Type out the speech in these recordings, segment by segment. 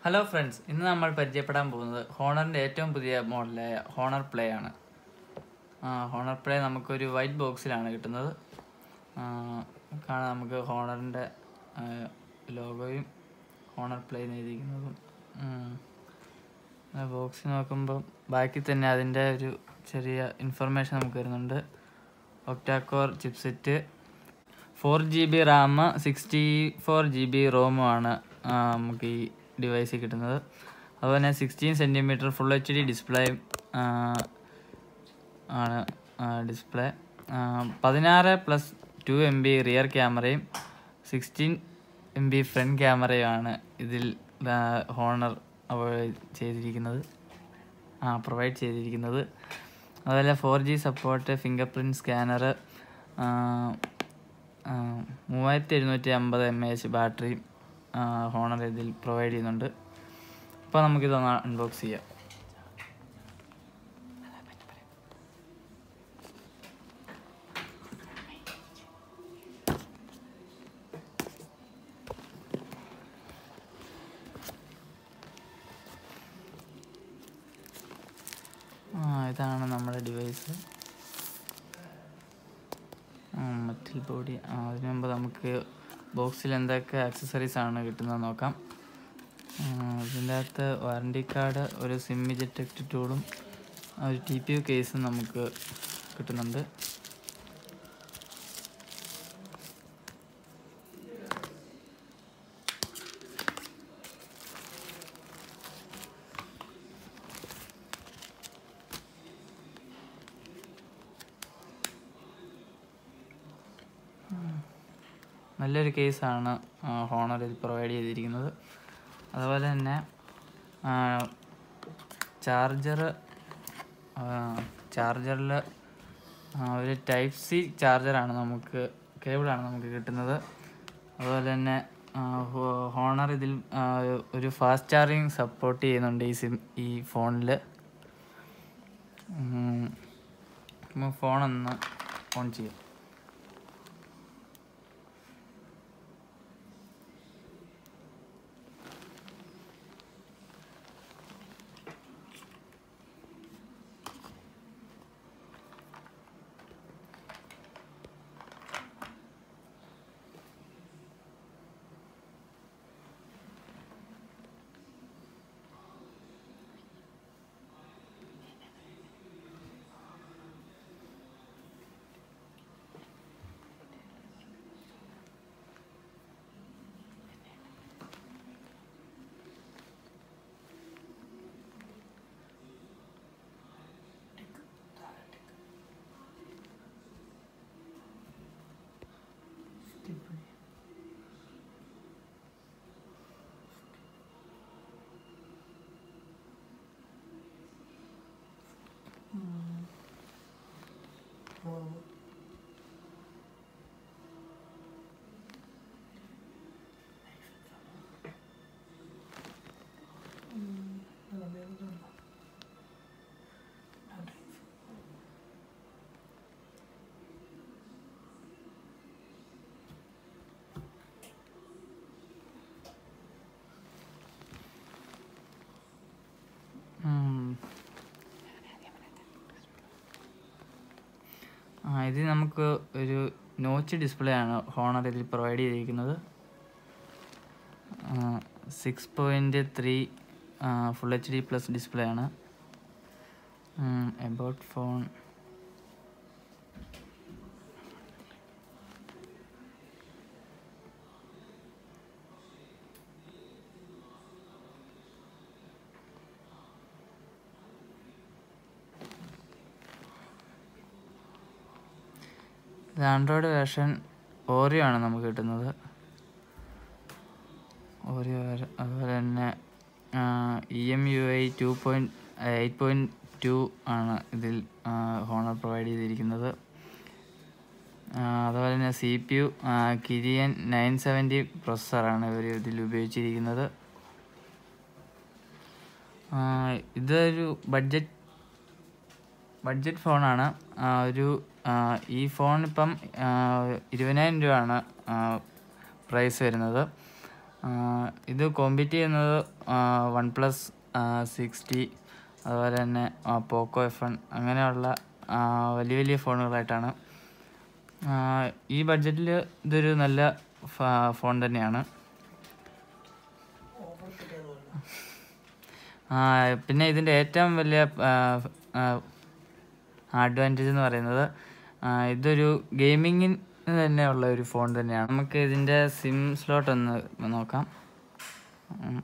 Hello friends ഇന്ന് നമ്മൾ പരിചയപ്പെടാൻ പോകുന്നത് ഹോണറിൻ്റെ ഏറ്റവും പുതിയ മോഡലായ ഹോണർ പ്ലേ ആണ് ആ, ഹോണർ പ്ലേ നമുക്കൊരു വൈറ്റ് ബോക്സിലാണ് കിട്ടുന്നത് ആ, കാണാം നമുക്ക് ഹോണറിൻ്റെ ലോഗോയും ഹോണർ പ്ലേ എഴുതിയിരിക്കുന്നതും ബോക്സ് നോക്കുമ്പോൾ ബാക്കി തന്നെ അതിൻ്റെ ഒരു ചെറിയ ഇൻഫർമേഷൻ നമുക്ക് വരുന്നുണ്ട് octa core chipset four G B RAM sixty four G B റോമുമാണ് നമുക്ക് ഈ ഡിവൈസിൽ കിട്ടുന്നത് അതുപോലെ തന്നെ sixteen centimetre full H D display ആണ് ഡിസ്പ്ലേ പതിനാറ് plus two M B rear ക്യാമറയും സിക്സ്റ്റീൻ എം ബി ഫ്രണ്ട് ക്യാമറയുമാണ് ഇതിൽ ഹോണർ ചെയ്തിരിക്കുന്നത് ആ പ്രൊവൈഡ് ചെയ്തിരിക്കുന്നത് അതുപോലെ four G support finger print scanner മൂവായിരത്തി എഴുന്നൂറ്റി അമ്പത് M A H battery Honor ഇതിൽ പ്രൊവൈഡ് ചെയ്യുന്നുണ്ട് അപ്പോൾ നമുക്കിതൊന്ന് അൺബോക്സ് ചെയ്യാം ആ ഇതാണ് നമ്മുടെ ഡിവൈസ് മറ്റിൽ ബോഡി അതിന് മുമ്പ് നമുക്ക് ബോക്സിൽ എന്തൊക്കെ ആക്സസറീസ് ആണ് കിട്ടുന്നത് നോക്കാം ആ, ഇതിൻ്റെ അകത്ത് വാറണ്ടി കാർഡ് ഒരു സിം ഇജക്ട് ടൂളും ഒരു ടി പി യു കേസും നമുക്ക് കിട്ടുന്നുണ്ട് നല്ലൊരു കേസാണ് ഹോണർ ഇത് പ്രൊവൈഡ് ചെയ്തിരിക്കുന്നത് അതുപോലെ തന്നെ ചാർജർ ചാർജറിൽ ഒരു ടൈപ്പ് സി ചാർജറാണ് നമുക്ക് കേബിളാണ് നമുക്ക് കിട്ടുന്നത് അതുപോലെ തന്നെ ഹോണർ ഇതിൽ ആ, ഒരു ഫാസ്റ്റ് ചാർജിങ് സപ്പോർട്ട് ചെയ്യുന്നുണ്ട് ഈ സിം ഈ ഫോണിൽ ഫോണൊന്ന് ഓൺ ചെയ്യാം ഉം. ആ ഇത് നമുക്ക് ഒരു നോച്ച് ഡിസ്പ്ലേ ആണ് ഹോണർ ഇതിൽ പ്രൊവൈഡ് ചെയ്തിരിക്കുന്നത് six point three full H D plus display ആണ് എബൌട്ട് ഫോൺ ഇത് ആൻഡ്രോയിഡ് വേർഷൻ ഓറിയോ ആണ് നമുക്ക് കിട്ടുന്നത് ഓറിയോ വേറെ- അതുപോലെ തന്നെ E M U I two point eight point two ആണ് ഇതിൽ ഹോണർ പ്രൊവൈഡ് ചെയ്തിരിക്കുന്നത് ആ, അതുപോലെ തന്നെ C P U Kirin nine seventy പ്രൊസസ്സറാണ് ഇവർ ഇതിൽ ഉപയോഗിച്ചിരിക്കുന്നത് ആ, ഇതൊരു ബഡ്ജറ്റ് ബഡ്ജറ്റ് ഫോണാണ് ആ, ഒരു ആ, ഈ ഫോൺ ഇപ്പം ആ, ഇരുപതിനായിരം രൂപയാണ് പ്രൈസ് വരുന്നത് ആ, ഇത് കോമ്പീറ്റ് ചെയ്യുന്നത് വൺ പ്ലസ് സിക്സ്റ്റി അതുപോലെ തന്നെ പോക്കോ എഫ് വൺ അങ്ങനെയുള്ള ആ, വലിയ വലിയ ഫോണുകളായിട്ടാണ് ആ, ഈ ബഡ്ജറ്റിൽ ഇതൊരു നല്ല ഫ- ഫോൺ തന്നെയാണ് ആ, പിന്നെ ഇതിൻ്റെ ഏറ്റവും വലിയ അഡ്വാൻറ്റേജ് എന്ന് പറയുന്നത് ആ, ഇതൊരു ഗെയിമിങ്ങിന് തന്നെ ഉള്ള ഒരു ഫോൺ തന്നെയാണ് നമുക്ക് ഇതിൻ്റെ സിം സ്ലോട്ട് ഒന്ന് നോക്കാം ഉം.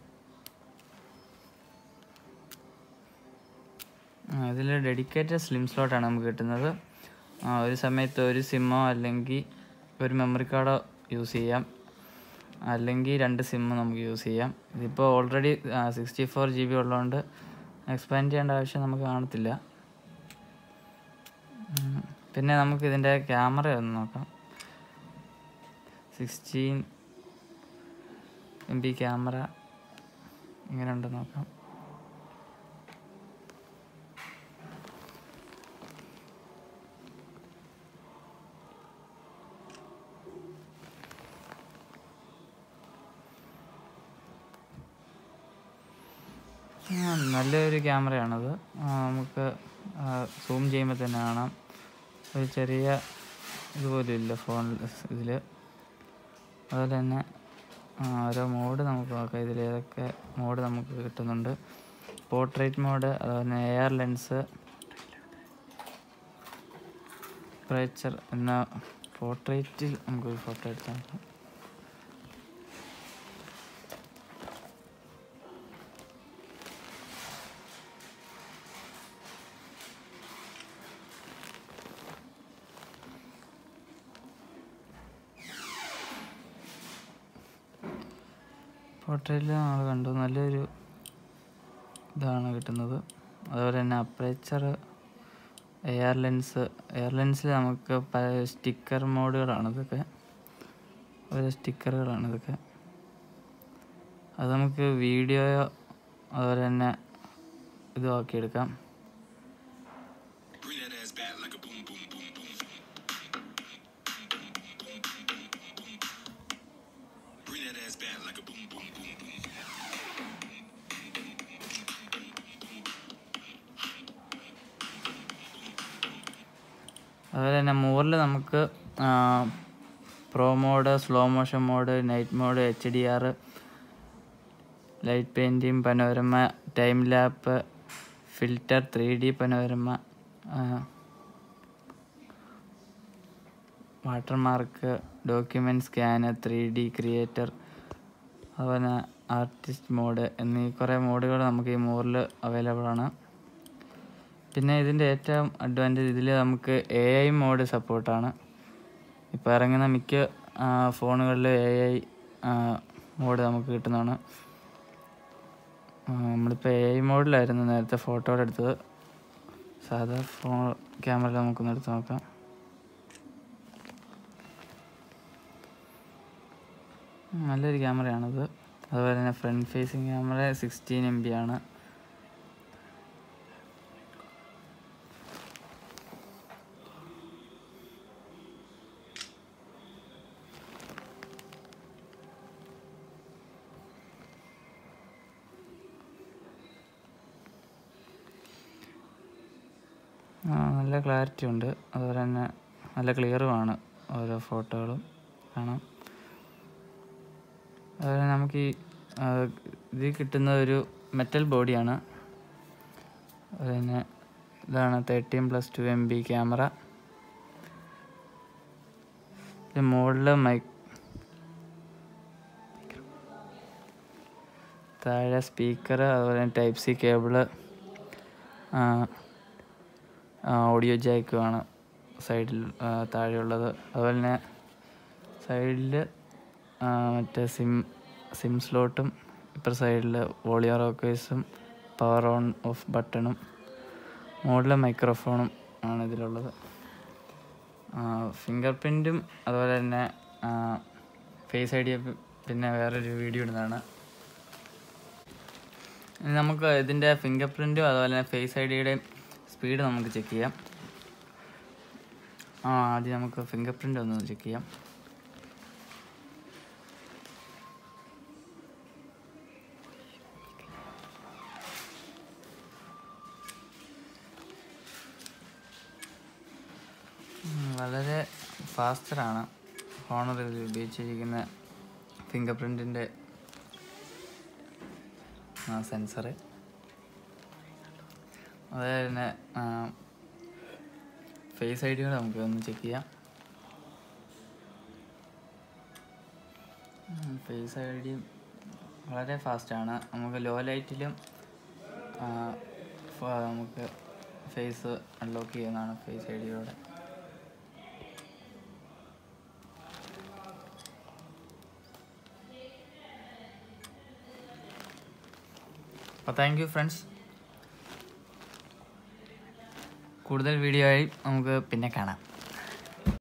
ഇതിൽ ഡെഡിക്കേറ്റഡ് സ്ലിം സ്ലോട്ടാണ് നമുക്ക് കിട്ടുന്നത് ആ, ഒരു സമയത്ത് ഒരു സിമ്മോ അല്ലെങ്കിൽ ഒരു മെമ്മറി കാർഡോ യൂസ് ചെയ്യാം അല്ലെങ്കിൽ രണ്ട് സിമ്മ് നമുക്ക് യൂസ് ചെയ്യാം ഇതിപ്പോൾ already sixty four G B ഉള്ളതുകൊണ്ട് എക്സ്പാൻഡ് ചെയ്യേണ്ട ആവശ്യം നമുക്ക് കാണത്തില്ല ഉം. പിന്നെ നമുക്ക് ഇതിൻ്റെ ക്യാമറ ഒന്ന് നോക്കാം സിക്സ്റ്റീൻ എം ബി ക്യാമറ എങ്ങനെ ഉണ്ടെന്ന് നോക്കാം ആ, നല്ലൊരു ക്യാമറയാണത് ആ, നമുക്ക് സൂം ചെയ്യുമ്പോൾ തന്നെ കാണാം ഒരു ചെറിയ ഇതുപോലും ഇല്ല ഫോണിൽ ഇതിൽ അതുപോലെ തന്നെ ആ, ഓരോ മോഡ് നമുക്ക് നോക്കാം ഇതിൽ ഏതൊക്കെ മോഡ് നമുക്ക് കിട്ടുന്നുണ്ട് പോർട്രേറ്റ് മോഡ് അതുപോലെ തന്നെ എ ആർ ലെൻസ് പ്രേച്ചർ എന്ന പോർട്രേറ്റിൽ നമുക്കൊരു ഫോട്ടോ എടുത്താൽ നോക്കാം പോർട്രേറ്റിൽ നമ്മൾ കണ്ടു നല്ലൊരു ഇതാണ് കിട്ടുന്നത് അതുപോലെ തന്നെ അപ്പറേച്ചർ എയർ ലെൻസ് എയർ ലെൻസിൽ നമുക്ക് പല സ്റ്റിക്കർ മോഡുകളാണ് ഇതൊക്കെ ഓരോ സ്റ്റിക്കറുകളാണ് ഇതൊക്കെ അത് നമുക്ക് വീഡിയോയോ അതുപോലെ തന്നെ ഇതും ആക്കിയെടുക്കാം Bring that ass back like a boom, boom, boom, boom. Bring that ass back like a boom, boom, boom, boom. അതുപോലെ തന്നെ മോറിൽ നമുക്ക് pro mode slow motion mode night mode H D R light painting panorama time lapse filter three D panorama watermark document scanner three D creator അതുപോലെ artist mode എന്നീ കുറേ മോഡുകൾ നമുക്ക് ഈ മോറിൽ അവൈലബിൾ ആണ് പിന്നെ ഇതിൻ്റെ ഏറ്റവും അഡ്വാൻറ്റേജ് ഇതിൽ നമുക്ക് എ ഐ മോഡ് സപ്പോർട്ടാണ് ഇപ്പോൾ ഇറങ്ങുന്ന മിക്ക ഫോണുകളിൽ എ ഐ മോഡ് നമുക്ക് കിട്ടുന്നതാണ് ആ, നമ്മളിപ്പോൾ എ ഐ മോഡിലായിരുന്നു നേരത്തെ ഫോട്ടോ എടുത്തത് സാധാ ഫോൺ ക്യാമറയിൽ നമുക്കൊന്ന് എടുത്ത് നോക്കാം ഉം, നല്ലൊരു ക്യാമറയാണത് അതുപോലെ തന്നെ front facing camera sixteen M B ആണ് ആ, നല്ല ക്ലാരിറ്റി ഉണ്ട് അതുപോലെ തന്നെ നല്ല ക്ലിയറുമാണ് ഓരോ ഫോട്ടോകളും കാണാം അതുപോലെ നമുക്ക് ഈ ആ, ഇതിൽ കിട്ടുന്ന ഒരു മെറ്റൽ ബോഡിയാണ് അതുപോലെ തന്നെ ഇതാണ് thirteen plus two M B camera ഇത് മുകളിൽ മൈക്ക് താഴെ സ്പീക്കർ അതുപോലെ തന്നെ ടൈപ്പ് സി കേബിള് ഓഡിയോ ജാക്കുമാണ് സൈഡിൽ താഴെയുള്ളത് അതുപോലെ തന്നെ സൈഡിൽ മറ്റേ സിം സിം സ്ലോട്ടും ഇപ്പുറ സൈഡിൽ വോളിയോ റോക്കേഴ്സും പവർ ഓൺ ഓഫ് ബട്ടണും മുകളിൽ മൈക്രോഫോണും ആണ് ഇതിലുള്ളത് ഫിംഗർ പ്രിൻറ്റും അതുപോലെ തന്നെ ഫേസ് ഐ ഡി പിന്നെ വേറൊരു വീഡിയോ ഇടുന്നതാണ് ഇനി നമുക്ക് ഇതിൻ്റെ ഫിംഗർ പ്രിൻറ്റും അതുപോലെ തന്നെ ഫേസ് ഐ ഡിയുടെയും സ്പീഡ് നമുക്ക് ചെക്ക് ചെയ്യാം ആ ആദ്യം നമുക്ക് ഫിംഗർ പ്രിൻ്റ് ഒന്ന് ചെക്ക് ചെയ്യാം ഫാസ്റ്ററാണ് ഹോണർ ഇതിൽ ഉപയോഗിച്ചിരിക്കുന്ന ഫിംഗർ പ്രിൻറ്റിൻ്റെ സെൻസറ് അതുപോലെ തന്നെ ഫേസ് ഐ ഡി കൂടെ നമുക്ക് ഒന്ന് ചെക്ക് ചെയ്യാം ഫേസ് ഐ ഡി വളരെ ഫാസ്റ്റാണ് നമുക്ക് ലോ ലൈറ്റിലും നമുക്ക് ഫേസ് അൺലോക്ക് ചെയ്യുന്നതാണ് ഫേസ് ഐ ഡിയോടെ അപ്പോൾ താങ്ക് യു ഫ്രണ്ട്സ് കൂടുതൽ വീഡിയോ ആയി നമുക്ക് പിന്നെ കാണാം